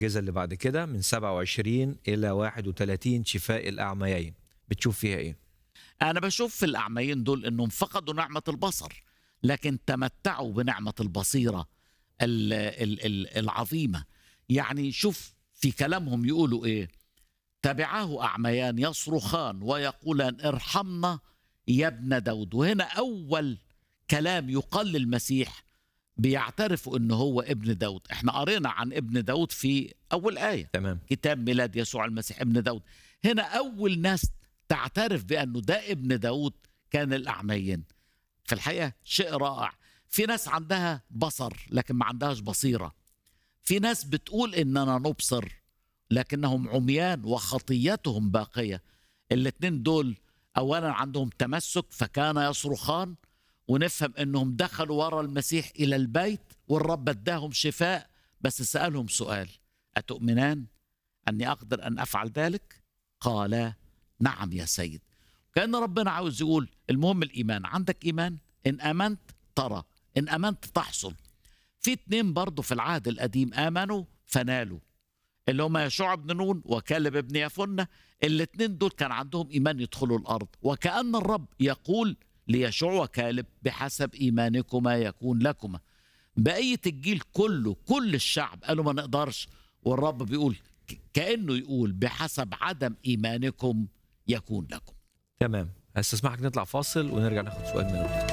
المعجزة اللي بعد كده من 27 إلى 31 شفاء الأعميين بتشوف فيها إيه؟ أنا بشوف في الأعميين دول إنهم فقدوا نعمة البصر لكن تمتعوا بنعمة البصيرة ال- ال- ال- العظيمة يعني شوف في كلامهم يقولوا إيه تبعاه أعميان يصرخان ويقولان ارحمنا يا ابن داود وهنا أول كلام يقال للمسيح بيعترفوا إنه هو ابن داود احنا قرينا عن ابن داود في أول آية تمام كتاب ميلاد يسوع المسيح ابن داود هنا أول ناس تعترف بأنه ده ابن داود كان الأعميين في الحقيقة شيء رائع في ناس عندها بصر لكن ما عندهاش بصيرة في ناس بتقول إننا نبصر لكنهم عميان وخطيتهم باقية الاتنين دول أولا عندهم تمسك فكان يصرخان ونفهم انهم دخلوا ورا المسيح الى البيت والرب اداهم شفاء بس سالهم سؤال اتؤمنان اني اقدر ان افعل ذلك قالا نعم يا سيد كان ربنا عاوز يقول المهم الايمان عندك ايمان ان امنت ترى ان امنت تحصل في اتنين برضه في العهد القديم امنوا فنالوا اللي هم يشوع بن نون وكالب بن يفنة الاتنين دول كان عندهم ايمان يدخلوا الارض وكأن الرب يقول ليشوع وكالب بحسب ايمانكما يكون لكما بقية الجيل كله كل الشعب قالوا ما نقدرش والرب بيقول ك- كأنه يقول بحسب عدم ايمانكم يكون لكم تمام هستسمحك نطلع فاصل ونرجع ناخد سؤال من الأردن